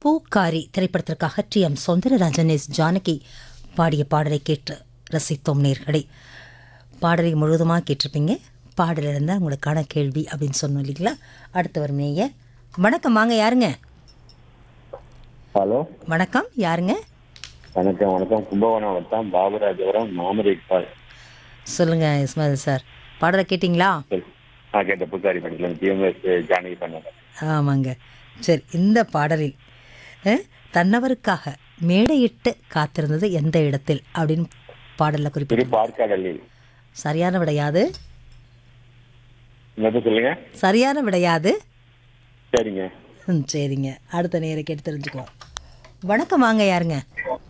பூக்காரி திரைப்படத்திற்காக T M Soundararajan S Janaki பாடிய பாடலை கேட்டு ரசித்தோம் நேர்களே பாடலை முழுவதுமாக கேட்டிருப்பீங்க பாடல் இருந்தால் உங்களுக்கான கேள்வி அப்படின்னு சொன்னோம் இல்லைங்களா அடுத்து வரும் நேய வணக்கம் வாங்க யாருங்க ஹலோ வணக்கம் யாருங்க வணக்கம் வணக்கம் கும்பகோணம் வட்டம் பாபுராஜபுரம் மாமரி இக்பால் சொல்லுங்க இஸ்மாயில் சார் பாடலை கேட்டிங்களா சரி. நான் கேட்ட புத்தாரி பண்ணிக்கலாம் டிஎம்எஸ் ஜானகி பண்ணல ஆமாங்க சரி இந்த பாடலில் அஹ், தன்னவருக்காக மேடையிட்டு காத்திருந்தது எந்த இடத்தில் அப்படின்னு பாடலில் திரு குறிப்பிட்டு பார்க்கடலில் சரியான விடையாது என்னது சொல்லுங்க சரியான விடையாது சரிங்க ம், சரிங்க அடுத்த நேரம் கேட்டு தெரிஞ்சுக்குவோம் வணக்கம் வாங்க யாருங்க